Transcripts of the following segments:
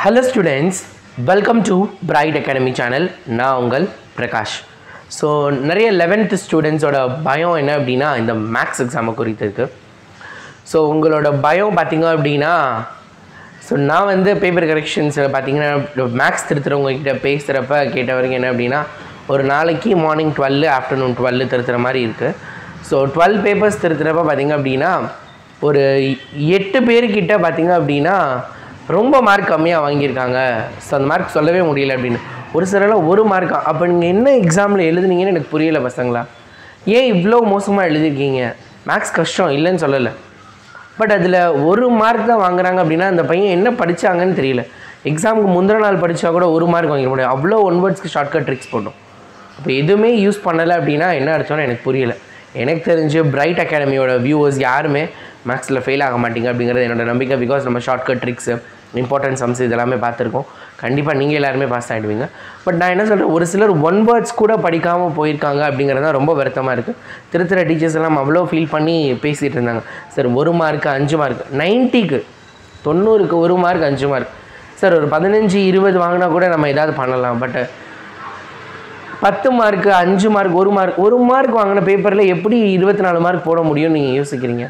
hello students welcome to Bright Academy channel நான் உங்கள் Prakash so நிறைய லெவன்த்து ஸ்டூடெண்ட்ஸோட பயம் என்ன அப்படின்னா இந்த மேக்ஸ் எக்ஸாமை குறித்து இருக்குது ஸோ உங்களோட பயம் பார்த்தீங்க அப்படின்னா ஸோ நான் வந்து பேப்பர் கரெக்ஷன்ஸில் பார்த்தீங்கன்னா மேக்ஸ் திருத்துறவங்க கிட்ட பேசுகிறப்ப கேட்ட வரைக்கும் என்ன அப்படின்னா ஒரு நாளைக்கு மார்னிங் டுவெல் ஆஃப்டர்நூன் டுவெல் திருத்துற மாதிரி இருக்குது ஸோ டுவெல் பேப்பர்ஸ் திருத்துறப்ப பார்த்தீங்க அப்படின்னா ஒரு எட்டு பேர்கிட்ட பார்த்தீங்க அப்படின்னா ரொம்ப மார்க் கம்மியாக வாங்கியிருக்காங்க ஸோ அந்த மார்க் சொல்லவே முடியல அப்படின்னு ஒரு சிலர்லாம் ஒரு மார்க்கா அப்போ நீங்கள் என்ன எக்ஸாமில் எழுதுனீங்கன்னு எனக்கு புரியல பசங்களா ஏன் இவ்வளோ மோசமாக எழுதிருக்கீங்க மேக்ஸ் கஷ்டம் இல்லைன்னு சொல்லலை பட் அதில் ஒரு மார்க் தான் வாங்குறாங்க அப்படின்னா அந்த பையன் என்ன படித்தாங்கன்னு தெரியல எக்ஸாமுக்கு முந்தின நாள் படித்தா கூட ஒரு மார்க் வாங்கிட முடியும் அவ்வளோ ஒன் வேர்ட்ஸ்க்கு ஷார்ட்கட் ட்ரிக்ஸ் போட்டோம் அப்போ எதுவுமே யூஸ் பண்ணலை அப்படின்னா என்ன அர்த்தம்னு எனக்கு புரியல எனக்கு தெரிஞ்சு பிரைட் அகாடமியோட வியூவர்ஸ் யாருமே மேக்ஸில் ஃபெயில் ஆக மாட்டீங்க அப்படிங்கிறது என்னோட நம்பிக்கை பிகாஸ் நம்ம ஷார்ட்கட் ட்ரிக்ஸு இம்பார்ட்டன்ட் சம்ஸ் இதெல்லாமே பார்த்துருக்கோம் கண்டிப்பாக நீங்கள் எல்லாருமே பாஸ் ஆகிடுவீங்க பட் நான் என்ன சொல்கிறேன் ஒரு சிலர் ஒன் வேர்ட்ஸ் கூட படிக்காமல் போயிருக்காங்க அப்படிங்கிறது தான் ரொம்ப வருத்தமாக இருக்குது திருத்துற டீச்சர்ஸ் எல்லாம் அவ்வளோ ஃபீல் பண்ணி பேசிகிட்டு இருந்தாங்க சார் ஒரு மார்க்கு அஞ்சு மார்க் நைன்ட்டிக்கு தொண்ணூறுக்கு ஒரு மார்க் அஞ்சு மார்க் சார் ஒரு பதினஞ்சு இருபது வாங்கினா கூட நம்ம ஏதாவது பண்ணலாம் பட் பத்து மார்க்கு அஞ்சு மார்க் ஒரு மார்க் ஒரு மார்க் வாங்கின பேப்பரில் எப்படி இருபத்தி நாலு மார்க் போட முடியும்னு நீங்கள் யோசிக்கிறீங்க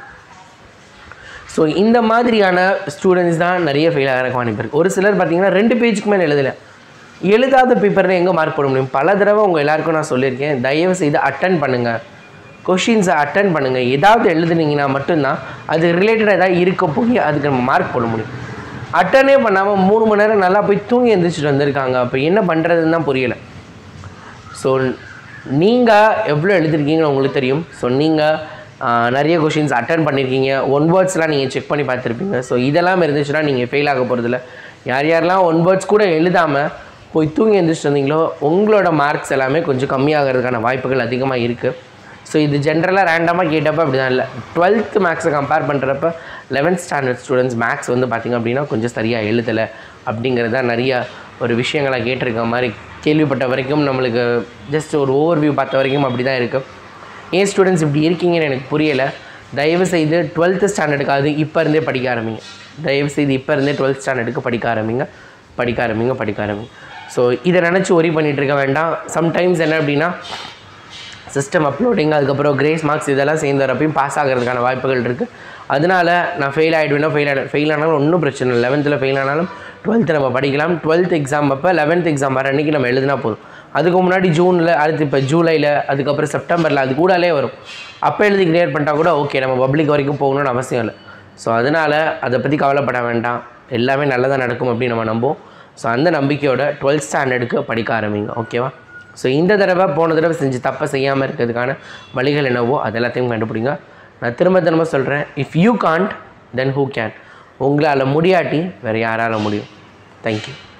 ஸோ இந்த மாதிரியான ஸ்டூடெண்ட்ஸ் தான் நிறைய ஃபெயில் ஆகிறக்கு வாய்ப்பு இருக்குது ஒரு சிலர் பார்த்தீங்கன்னா ரெண்டு பேஜுக்கு மேலே எழுதலை எழுதாத பேப்பரில் எங்கே மார்க் போட முடியும் பல தடவை உங்கள் எல்லாருக்கும் நான் சொல்லியிருக்கேன் தயவு செய்து அட்டன் பண்ணுங்கள் கொஷின்ஸை அட்டன் பண்ணுங்கள் ஏதாவது எழுதுனீங்கன்னா மட்டும்தான் அது ரிலேட்டடாக ஏதாவது இருக்க போய் அதுக்கு நம்ம மார்க் போட முடியும் அட்டனே பண்ணாமல் மூணு மணி நேரம் நல்லா போய் தூங்கி எழுந்திரிச்சிட்டு வந்திருக்காங்க அப்போ என்ன பண்ணுறதுன்னு தான் புரியலை ஸோ நீங்கள் எவ்வளோ எழுதிருக்கீங்கன்னு உங்களுக்கு தெரியும் ஸோ நீங்கள் நிறைய கொஷின்ஸ் அட்டன் பண்ணியிருக்கீங்க ஒன் வேர்ட்ஸ்லாம் நீங்கள் செக் பண்ணி பார்த்துருப்பீங்க ஸோ இதெல்லாம் இருந்துச்சுன்னா நீங்கள் ஃபெயில் ஆக போகிறதில்ல யார் யாரெல்லாம் ஒன் வேர்ட்ஸ் கூட எழுதாமல் போய் தூங்கி எழுந்திரிச்சிட்டு வந்தீங்களோ உங்களோட மார்க்ஸ் எல்லாமே கொஞ்சம் கம்மியாகிறதுக்கான வாய்ப்புகள் அதிகமாக இருக்குது ஸோ இது ஜென்ரலாக ரேண்டமாக கேட்டப்போ அப்படி தான் இல்லை டுவெல்த்து மேக்ஸை கம்பேர் பண்ணுறப்ப லெவன்த் ஸ்டாண்டர்ட் ஸ்டூடெண்ட்ஸ் மேக்ஸ் வந்து பார்த்திங்க அப்படின்னா கொஞ்சம் சரியாக எழுதலை அப்படிங்கிறது தான் நிறைய ஒரு விஷயங்களை கேட்டிருக்க மாதிரி கேள்விப்பட்ட வரைக்கும் நம்மளுக்கு ஜஸ்ட் ஒரு ஓவர் வியூ பார்த்த வரைக்கும் அப்படி தான் இருக்குது ஏன் ஸ்டூடெண்ட்ஸ் இப்படி இருக்கீங்கன்னு எனக்கு புரியலை தயவு செய்து டுவெல்த்து ஸ்டாண்டர்டுக்காவது இப்போ இருந்தே படிக்க ஆரம்பிங்க தயவு செய்து இப்போ இருந்தே டுவெல்த் ஸ்டாண்டர்டுக்கு படிக்க ஆரம்பிங்க படிக்க ஆரம்பிங்க படிக்க ஆரம்பிங்க ஸோ இதை நினச்சி ஒரி பண்ணிகிட்டு இருக்க வேண்டாம் சம்டைம்ஸ் என்ன அப்படின்னா சிஸ்டம் அப்லோடிங் அதுக்கப்புறம் கிரேஸ் மார்க்ஸ் இதெல்லாம் சேர்ந்து வரப்பையும் பாஸ் ஆகிறதுக்கான வாய்ப்புகள் இருக்குது அதனால் நான் ஃபெயில் ஆகிடுவேன்னா ஃபெயில் ஆகிடும் ஃபெயில் ஆனாலும் ஒன்றும் பிரச்சனை இல்லை லெவன்த்தில் ஃபெயில் ஆனாலும் டுவெல்த்து நம்ம படிக்கலாம் டுவெல்த் எக்ஸாம் அப்போ லெவன்த் எக்ஸாம் வர அன்றைக்கி நம்ம எழுதினா போதும் அதுக்கு முன்னாடி ஜூனில் அடுத்து இப்போ ஜூலையில் அதுக்கப்புறம் செப்டம்பரில் அது கூடாலே வரும் அப்போ எழுதி கிளியர் பண்ணிட்டா கூட ஓகே நம்ம பப்ளிக் வரைக்கும் போகணும்னு அவசியம் இல்லை ஸோ அதனால் அதை பற்றி கவலைப்பட வேண்டாம் எல்லாமே நல்லதாக நடக்கும் அப்படின்னு நம்ம நம்புவோம் ஸோ அந்த நம்பிக்கையோட டுவெல்த் ஸ்டாண்டர்டுக்கு படிக்க ஆரம்பிங்க ஓகேவா ஸோ இந்த தடவை போன தடவை செஞ்சு தப்பை செய்யாமல் இருக்கிறதுக்கான வழிகள் என்னவோ அது எல்லாத்தையும் கண்டுபிடிங்க நான் திரும்ப திரும்ப சொல்கிறேன் if you can't then who can உங்களால் முடியாட்டி வேறு யாரால் முடியும் தேங்க்யூ